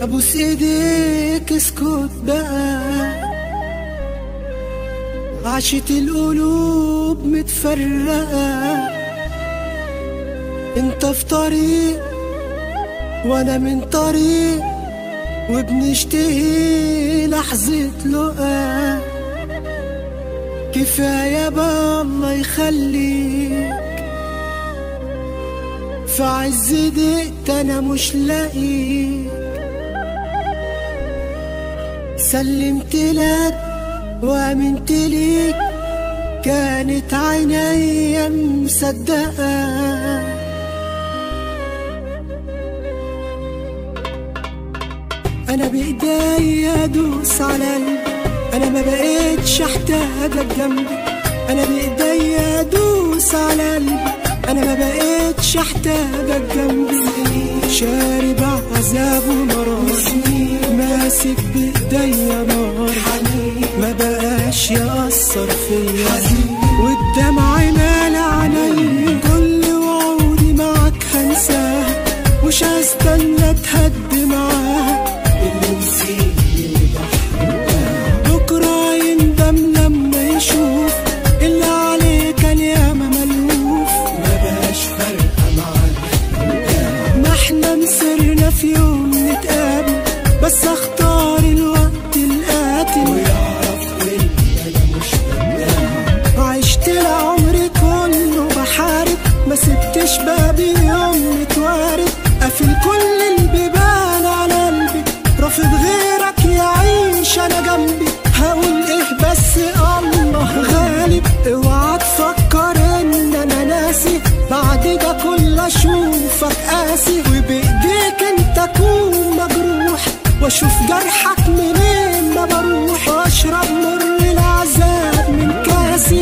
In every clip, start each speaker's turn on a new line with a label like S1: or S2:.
S1: ابوس ايديك اسكت بقى عاشت القلوب متفرقة انت في طريق وانا من طريق وبنشتهي لحظة لقا كفاية بقى الله يخليك في عز ضيقت انا مش لاقيك سلمت لك وامنت ليك كانت عينيا مصدقه انا بايديا ادوس على قلبي انا ما بقيتش احتاجك جنبي انا بايديا ادوس على قلبي انا ما بقيتش احتاجك جنبي شارب عذاب ومرار ماسك بايديا نار ما بقاش يأثر فيا والدمع مال عيني كل وعودي معاك هنساها مش هستنى تهدي معاها بكرة يندم لما يشوف اللي عليه كان ياما ملهوف ما بقاش فارقة معانا ما احنا مسرنا في يوم نتقابل بس اختار الوقت القاتل ويعرف انا مش عشت العمر كله بحارب ما سبتش بابي يوم متوارب قافل كل البيبان على قلبي رافض غيرك يعيش انا جنبي هقول ايه بس الله غالب اوعى تفكر ان انا ناسي بعد ده كله اشوفك قاسي وبايديك انت اكون مجروح واشوف جرحك منين ما بروح واشرب مر العذاب من كاسي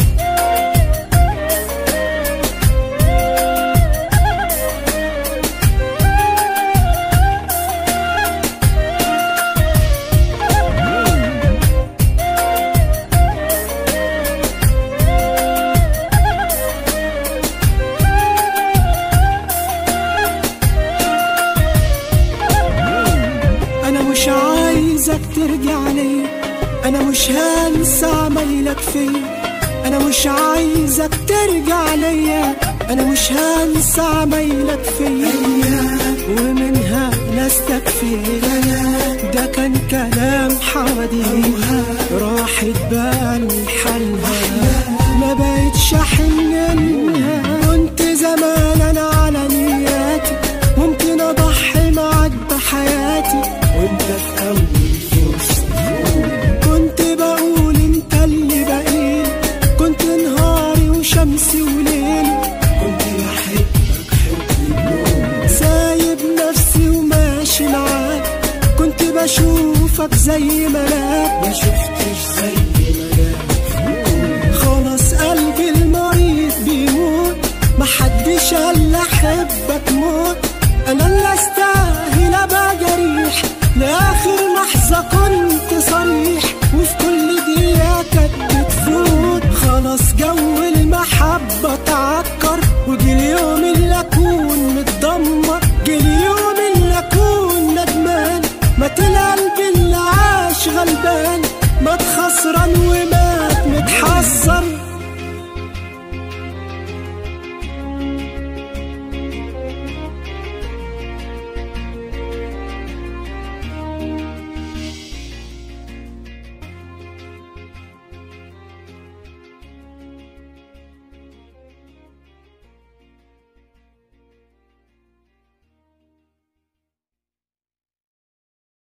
S1: انا مش عايزك ترجع ليا انا مش هنسى عمايلك فيا انا مش عايزك ترجع ليا انا مش هنسى عمايلك فيا ومنها نستك فيا ده كان كلام حواديها راحت بال حالها ما بقتش احن لها كنت زمان انا على نياتي ممكن اضحي معاك بحياتي وانت في اول فرصه كنت بقول انت اللي بقيت كنت نهاري وشمسي وليلي كنت بحبك حب سايب نفسي وماشي معاك كنت بشوفك زي ملاك ما شفتش زي ملاك خلاص قلبي المريض بيموت محدش قال لي احبك موت انا اللي استاهل ابقى جريح لاخر لحظه كنت صريح وفي كل دقيقه كانت بتفوت خلاص جو المحبه تعكر وجي اليوم اللي اكون متدمر جه اليوم اللي اكون ندمان مات القلب اللي عاش غلبان مات خسران ومات متحسر